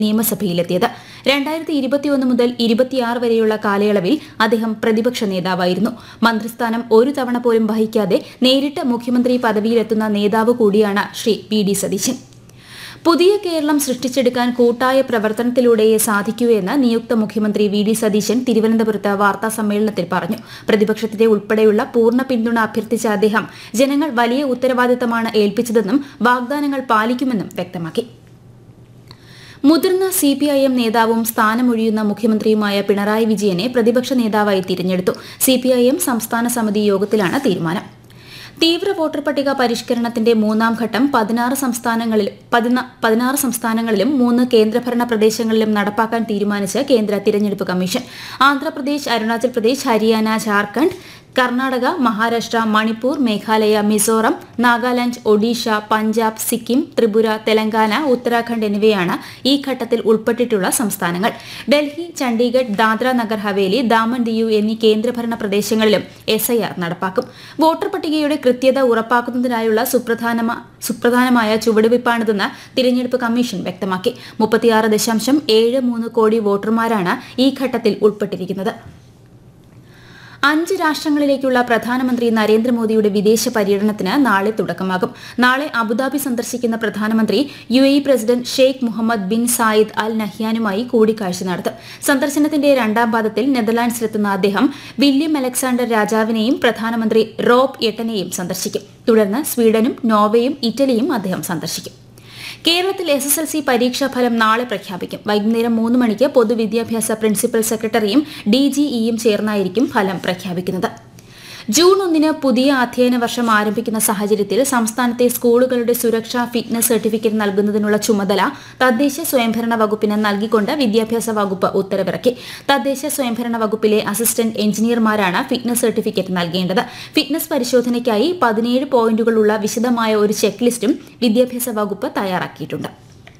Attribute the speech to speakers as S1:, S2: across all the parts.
S1: നിയമസഭയിലെത്തിയത് രണ്ടായിരത്തി ഇരുപത്തിയൊന്ന് മുതൽ ഇരുപത്തിയാറ് വരെയുള്ള കാലയളവിൽ അദ്ദേഹം പ്രതിപക്ഷ നേതാവായിരുന്നു മന്ത്രിസ്ഥാനം ഒരു തവണ പോലും വഹിക്കാതെ നേരിട്ട് മുഖ്യമന്ത്രി പദവിയിലെത്തുന്ന നേതാവ് കൂടിയാണ് ശ്രീ വി ഡി സതീശൻ പുതിയ കേരളം സൃഷ്ടിച്ചെടുക്കാൻ കൂട്ടായ പ്രവർത്തനത്തിലൂടെയേ സാധിക്കൂ എന്ന് നിയുക്ത മുഖ്യമന്ത്രി വി ഡി സതീശൻ തിരുവനന്തപുരത്ത് വാർത്താ സമ്മേളനത്തിൽ പറഞ്ഞു പ്രതിപക്ഷത്തിന്റെ ഉൾപ്പെടെയുള്ള പൂർണ്ണ പിന്തുണ അഭ്യർത്ഥിച്ച അദ്ദേഹം ജനങ്ങൾ വലിയ ഉത്തരവാദിത്തമാണ് ഏൽപ്പിച്ചതെന്നും വാഗ്ദാനങ്ങൾ പാലിക്കുമെന്നും വ്യക്തമാക്കി മുതിർന്ന സി പി ഐ എം നേതാവും സ്ഥാനമൊഴിയുന്ന മുഖ്യമന്ത്രിയുമായ പിണറായി വിജയനെ പ്രതിപക്ഷ നേതാവായി തിരഞ്ഞെടുത്തു സി പി ഐ എം സംസ്ഥാന സമിതി യോഗത്തിലാണ് തീരുമാനം തീവ്ര വോട്ടർ പട്ടിക പരിഷ്കരണത്തിന്റെ മൂന്നാം ഘട്ടം പതിനാറ് സംസ്ഥാനങ്ങളിൽ പതിന- പതിനാറ് സംസ്ഥാനങ്ങളിലും മൂന്ന് കേന്ദ്രഭരണ പ്രദേശങ്ങളിലും നടപ്പാക്കാൻ തീരുമാനിച്ച് കേന്ദ്ര തിരഞ്ഞെടുപ്പ് കമ്മീഷൻ ആന്ധ്രാപ്രദേശ് അരുണാചൽ പ്രദേശ് ഹരിയാന ജാർഖണ്ഡ് കർണാടക മഹാരാഷ്ട്ര മണിപ്പൂർ മേഘാലയ മിസോറം നാഗാലാന്റ് ഒഡീഷ പഞ്ചാബ് സിക്കിം ത്രിപുര തെലങ്കാന ഉത്തരാഖണ്ഡ് എന്നിവയാണ് ഈ ഘട്ടത്തിൽ ഉൾപ്പെട്ടിട്ടുള്ള സംസ്ഥാനങ്ങൾ ഡൽഹി ചണ്ഡീഗഡ് ദാദ്ര നഗർ ഹവേലി ദാമൻ ദിയു എന്നീ കേന്ദ്രഭരണ പ്രദേശങ്ങളിലും എസ് ഐ ആർ നടപ്പാക്കും വോട്ടർ പട്ടികയുടെ കൃത്യത ഉറപ്പാക്കുന്നതിനായുള്ള സുപ്രധാനമ സുപ്രധാനമായ ചുവടുവയ്പ്പാണിതെന്ന് തിരഞ്ഞെടുപ്പ് കമ്മീഷൻ വ്യക്തമാക്കി മുപ്പത്തിയാറ് ദശാംശം ഏഴ് മൂന്ന് കോടി വോട്ടർമാരാണ് ഈ ഘട്ടത്തിൽ ഉൾപ്പെട്ടിരിക്കുന്നത് അഞ്ച് രാഷ്ട്രങ്ങളിലേക്കുള്ള പ്രധാനമന്ത്രി നരേന്ദ്രമോദിയുടെ വിദേശ പര്യടനത്തിന് നാളെ തുടക്കമാകും നാളെ അബുദാബി സന്ദർശിക്കുന്ന പ്രധാനമന്ത്രി U A president Sheikh Mohammed bin Zayed Al നഹ്യാനുമായി കൂടിക്കാഴ്ച നടത്തും സന്ദർശനത്തിന്റെ രണ്ടാം പാദത്തിൽ നെതർലാൻഡ്സിലെത്തുന്ന അദ്ദേഹം വില്യം അലക്സാണ്ടർ രാജാവിനെയും പ്രധാനമന്ത്രി റോബ് എട്ടനെയും സന്ദർശിക്കും തുടർന്ന് സ്വീഡനും നോർവേയും ഇറ്റലിയും അദ്ദേഹം സന്ദർശിക്കും കേരളത്തിൽ എസ് എസ് എൽ സി പരീക്ഷാ ഫലം നാളെ പ്രഖ്യാപിക്കും വൈകുന്നേരം മൂന്ന് മണിക്ക് പൊതുവിദ്യാഭ്യാസ പ്രിൻസിപ്പൽ സെക്രട്ടറിയും ഡിജിഇയും ചേർന്നായിരിക്കും ഫലം പ്രഖ്യാപിക്കുന്നത് ജൂൺ ഒന്നിന് പുതിയ അധ്യയന വർഷം ആരംഭിക്കുന്ന സാഹചര്യത്തിൽ സംസ്ഥാനത്തെ സ്കൂളുകളുടെ സുരക്ഷാ ഫിറ്റ്നസ് സർട്ടിഫിക്കറ്റ് നൽകുന്നതിനുള്ള ചുമതല തദ്ദേശ സ്വയംഭരണ വകുപ്പിന് നൽകിക്കൊണ്ട് വിദ്യാഭ്യാസ വകുപ്പ് ഉത്തരവിറക്കി തദ്ദേശ സ്വയംഭരണ വകുപ്പിലെ അസിസ്റ്റന്റ് എഞ്ചിനീയർമാരാണ് ഫിറ്റ്നസ് സർട്ടിഫിക്കറ്റ് നൽകേണ്ടത് ഫിറ്റ്നസ് പരിശോധനയ്ക്കായി പതിനേഴ് പോയിന്റുകളുള്ള വിശദമായ ഒരു ചെക്ക് ലിസ്റ്റും വിദ്യാഭ്യാസ വകുപ്പ് തയ്യാറാക്കിയിട്ടുണ്ട്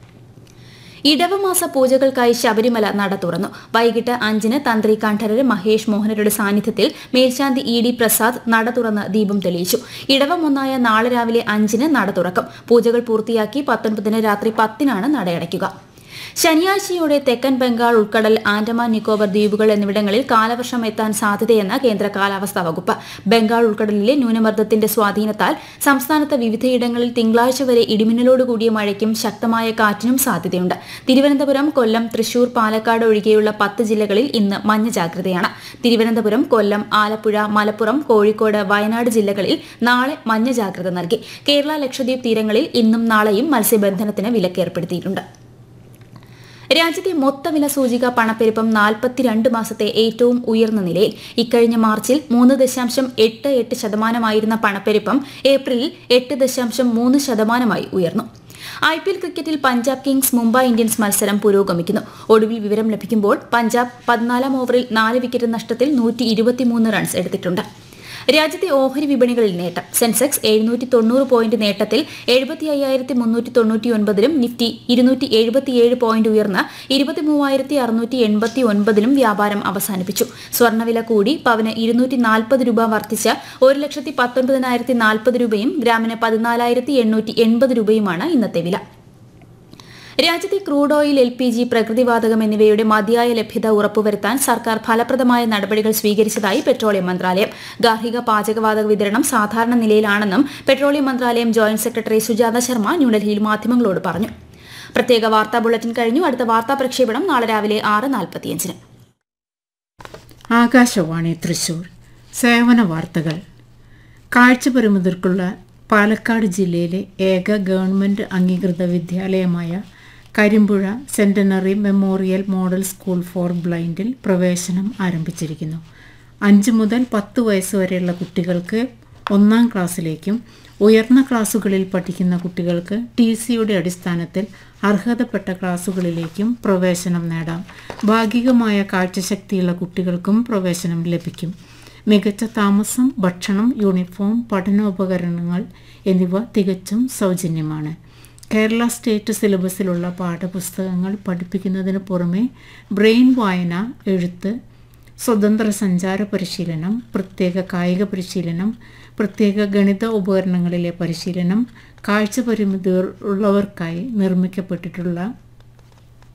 S1: ഇടവമാസ പൂജകൾക്കായി ശബരിമല നട തുറന്നു വൈകിട്ട് അഞ്ചിന് തന്ത്രി കണ്ഠരര് മഹേഷ് മോഹനരുടെ സാന്നിധ്യത്തിൽ മേൽശാന്തി ഇ ഡി പ്രസാദ് നട തുറന്ന് ദീപം തെളിയിച്ചു ഇടവം ഒന്നായ നാളെ രാവിലെ അഞ്ചിന് നട തുറക്കും പൂജകൾ പൂർത്തിയാക്കി പത്തൊൻപതിന് രാത്രി പത്തിനാണ് നടയടയ്ക്കുക ശനിയാഴ്ചയോടെ തെക്കൻ ബംഗാൾ ഉൾക്കടൽ ആൻഡമാൻ നിക്കോബർ ദ്വീപുകൾ എന്നിവിടങ്ങളിൽ കാലവർഷം എത്താൻ സാധ്യതയെന്ന് കേന്ദ്ര കാലാവസ്ഥാ വകുപ്പ് ബംഗാൾ ഉൾക്കടലിലെ ന്യൂനമർദ്ദത്തിന്റെ സ്വാധീനത്താൽ സംസ്ഥാനത്ത് വിവിധയിടങ്ങളിൽ തിങ്കളാഴ്ച വരെ ഇടിമിന്നലോട് കൂടിയ മഴയ്ക്കും ശക്തമായ കാറ്റിനും സാധ്യതയുണ്ട് തിരുവനന്തപുരം കൊല്ലം തൃശൂർ പാലക്കാട് ഒഴികെയുള്ള പത്ത് ജില്ലകളിൽ ഇന്ന് മഞ്ഞ ജാഗ്രതയാണ് തിരുവനന്തപുരം കൊല്ലം ആലപ്പുഴ മലപ്പുറം കോഴിക്കോട് വയനാട് ജില്ലകളിൽ നാളെ മഞ്ഞ ജാഗ്രത നൽകി കേരള ലക്ഷദ്വീപ് തീരങ്ങളിൽ ഇന്നും നാളെയും മത്സ്യബന്ധനത്തിന് വിലക്കേർപ്പെടുത്തിയിട്ടുണ്ട് രാജ്യത്തെ മൊത്തവില സൂചിക പണപ്പെരുപ്പം നാൽപ്പത്തിരണ്ട് മാസത്തെ ഏറ്റവും ഉയർന്ന നിലയിൽ ഇക്കഴിഞ്ഞ മാർച്ചിൽ മൂന്ന് ദശാംശം എട്ട് എട്ട് ശതമാനമായിരുന്ന പണപ്പെരുപ്പം ഏപ്രിലിൽ എട്ട് ദശാംശം മൂന്ന് ശതമാനമായി ഉയർന്നു ഐ പി എൽ ക്രിക്കറ്റിൽ പഞ്ചാബ് കിങ്സ് മുംബൈ ഇന്ത്യൻസ് മത്സരം പുരോഗമിക്കുന്നു ഒടുവിൽ വിവരം ലഭിക്കുമ്പോൾ പഞ്ചാബ് പതിനാലാം ഓവറിൽ നാല് വിക്കറ്റ് നഷ്ടത്തിൽ നൂറ്റി ഇരുപത്തിമൂന്ന് റൺസ് എടുത്തിട്ടുണ്ട് രാജ്യത്തെ ഓഹരി വിപണികളിൽ നേട്ടം സെൻസെക്സ് എഴുന്നൂറ്റി തൊണ്ണൂറ് പോയിന്റ് നേട്ടത്തിൽ എഴുപത്തി അയ്യായിരത്തി മുന്നൂറ്റി തൊണ്ണൂറ്റി ഒൻപതിലും നിഫ്റ്റി ഇരുന്നൂറ്റി എഴുപത്തിയേഴ് പോയിന്റ് ഉയർന്ന് ഇരുപത്തി മൂവായിരത്തി അറുന്നൂറ്റി എൺപത്തി ഒൻപതിലും വ്യാപാരം അവസാനിപ്പിച്ചു സ്വർണ്ണവില കൂടി പവന് ഇരുന്നൂറ്റി നാൽപ്പത് രൂപ വർദ്ധിച്ച് ഒരു ലക്ഷത്തി പത്തൊൻപതിനായിരത്തി നാൽപ്പത് രൂപയും ഗ്രാമിന് പതിനാലായിരത്തി എണ്ണൂറ്റി എൺപത് രൂപയുമാണ് ഇന്നത്തെ വില രാജ്യത്തെ crude oil L P G പ്രകൃതിവാതകം എന്നിവയുടെ മതിയായ ലഭ്യത ഉറപ്പുവരുത്താൻ സർക്കാർ ഫലപ്രദമായ നടപടികൾ സ്വീകരിച്ചതായി പെട്രോളിയം മന്ത്രാലയം ഗാർഹിക പാചകവാതക വിതരണം സാധാരണ നിലയിലാണെന്നും പെട്രോളിയം മന്ത്രാലയം ജോയിന്റ് സെക്രട്ടറി സുജാത ശർമ്മ ന്യൂഡൽഹിയിൽ മാധ്യമങ്ങളോട് പറഞ്ഞു പ്രത്യേക വാർത്താ ബുള്ളറ്റിൻ കഴിഞ്ഞു അടുത്ത വാർത്താ പ്രക്ഷേപണം നാളെ രാവിലെ ആറ് നാൽപ്പത്തിയഞ്ചിന്
S2: ആകാശവാണി തൃശൂർ സേവന വാർത്തകൾ കാഴ്ചപരിമിതർക്കുള്ള പാലക്കാട് ജില്ലയിലെ ഏക ഗവൺമെൻറ് അംഗീകൃത വിദ്യാലയമായ Karimpuzha centenary memorial model school for ബ്ലൈൻഡിൽ പ്രവേശനം ആരംഭിച്ചിരിക്കുന്നു അഞ്ച് മുതൽ പത്ത് വയസ്സ് വരെയുള്ള കുട്ടികൾക്ക് ഒന്നാം ക്ലാസ്സിലേക്കും ഉയർന്ന ക്ലാസ്സുകളിൽ പഠിക്കുന്ന കുട്ടികൾക്ക് ടി സിയുടെ അടിസ്ഥാനത്തിൽ അർഹതപ്പെട്ട ക്ലാസ്സുകളിലേക്കും പ്രവേശനം നേടാം ഭാഗികമായ കാഴ്ചശക്തിയുള്ള കുട്ടികൾക്കും പ്രവേശനം ലഭിക്കും മികച്ച താമസം ഭക്ഷണം യൂണിഫോം പഠനോപകരണങ്ങൾ എന്നിവ തികച്ചും സൗജന്യമാണ് കേരള സ്റ്റേറ്റ് സിലബസിലുള്ള പാഠപുസ്തകങ്ങൾ പഠിപ്പിക്കുന്നതിന് പുറമെ ബ്രെയിൻ വായന എഴുത്ത് സ്വതന്ത്ര സഞ്ചാര പരിശീലനം പ്രത്യേക കായിക പരിശീലനം പ്രത്യേക ഗണിത ഉപകരണങ്ങളിലെ പരിശീലനം കാഴ്ച പരിമിതി ഉള്ളവർക്കായി നിർമ്മിക്കപ്പെട്ടിട്ടുള്ള